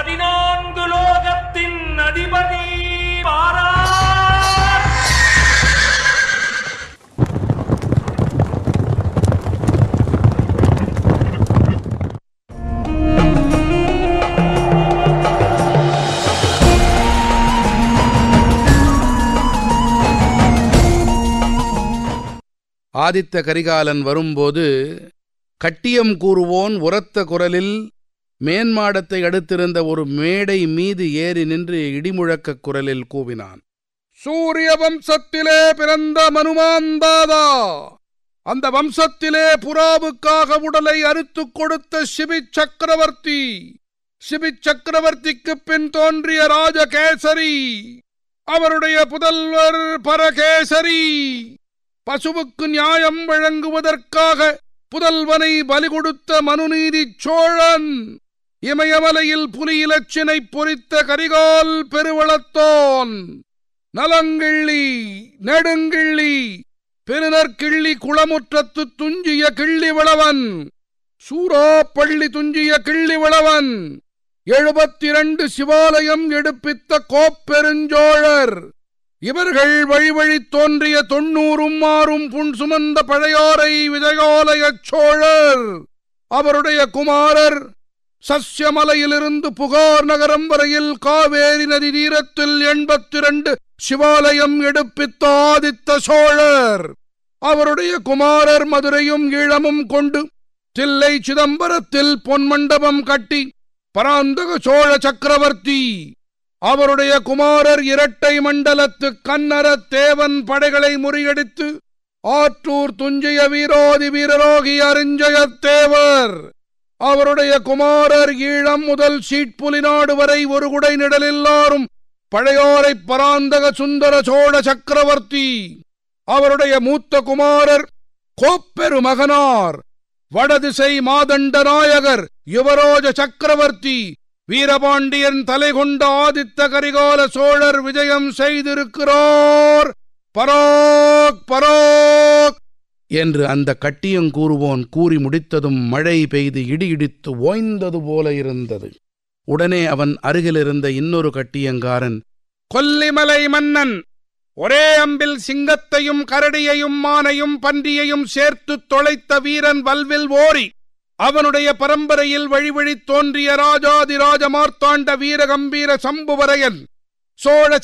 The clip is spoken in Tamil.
பதினான்கு லோகத்தின் அதிபதி வாரார் ஆதித்த கரிகாலன் வரும்போது கட்டியம் கூறுவோன் உரத்த குரலில் மேன்மாடத்தை அடுத்திருந்த ஒரு மேடை மீது ஏறி நின்று இடிமுழக்கக் குரலில் கூவினான் சூரிய வம்சத்திலே பிறந்த மனுமாந்தாதா அந்த வம்சத்திலே புறாவுக்காக உடலை அறுத்துக் கொடுத்த சிபி சக்கரவர்த்தி சிபி சக்கரவர்த்திக்குப் பின் தோன்றிய ராஜகேசரி அவருடைய புதல்வர் பரகேசரி பசுவுக்கு நியாயம் வழங்குவதற்காக புதல்வனை பலி கொடுத்த மனுநீதி சோழன் இமயமலையில் புலி இலச்சினை பொறித்த கரிகால் பெருவளத்தோன் நலங்கிள்ளி நெடுங்கிள்ளி பெருநற்கிள்ளி குளமுற்றத்து துஞ்சிய கிள்ளி விளவன் சூறாப்பள்ளி துஞ்சிய கிள்ளி விளவன் எழுபத்திரண்டு சிவாலயம் எடுப்பித்த கோப்பெருஞ்சோழர் இவர்கள் வழி வழி தோன்றிய தொண்ணூறும் மாறும் புன் சுமந்த பழையோரை விஜயாலயச் சோழர் அவருடைய குமாரர் சஸ்யமலையிலிருந்து புகார் நகரம் வரையில் காவேரி நதி தீரத்தில் எண்பத்திரண்டு சிவாலயம் எடுப்பித்த ஆதித்த சோழர் அவருடைய குமாரர் மதுரையும் ஈழமும் கொண்டு தில்லை சிதம்பரத்தில் பொன்மண்டபம் கட்டி பராந்தக சோழ சக்கரவர்த்தி அவருடைய குமாரர் இரட்டை மண்டலத்து கன்னர தேவன் படைகளை முறியடித்து ஆற்றூர் துஞ்சிய வீரோதி வீரரோகி அருஞ்சயத்தேவர் அவருடைய குமாரர் ஈழம் முதல் சீட்புலிநாடு வரை ஒரு குடை நிழலில்லாரும் பழையோரை பராந்தக சுந்தர சோழ சக்கரவர்த்தி அவருடைய மூத்த குமாரர் கோப்பெரு மகனார் வடதிசை மாதண்ட நாயகர் யுவரோஜ சக்கரவர்த்தி வீரபாண்டியன் தலை கொண்ட ஆதித்த கரிகால சோழர் விஜயம் செய்திருக்கிறார் பராக் பராக் என்று அந்த கட்டியம் கூறுவோன் கூறி முடித்ததும் மழை பெய்து இடி இடித்து ஓய்ந்தது போல இருந்தது உடனே அவன் அருகிலிருந்த இன்னொரு கட்டியங்காரன் கொல்லிமலை மன்னன் ஒரே அம்பில் சிங்கத்தையும் கரடியையும் மானையும் பன்றியையும் சேர்த்துத் தொலைத்த வீரன் வல்வில் ஓரி அவனுடைய பரம்பரையில் வழிவழி தோன்றிய ராஜாதிராஜ மார்த்தாண்ட வீரகம்பீர சம்புவரையன் சோழ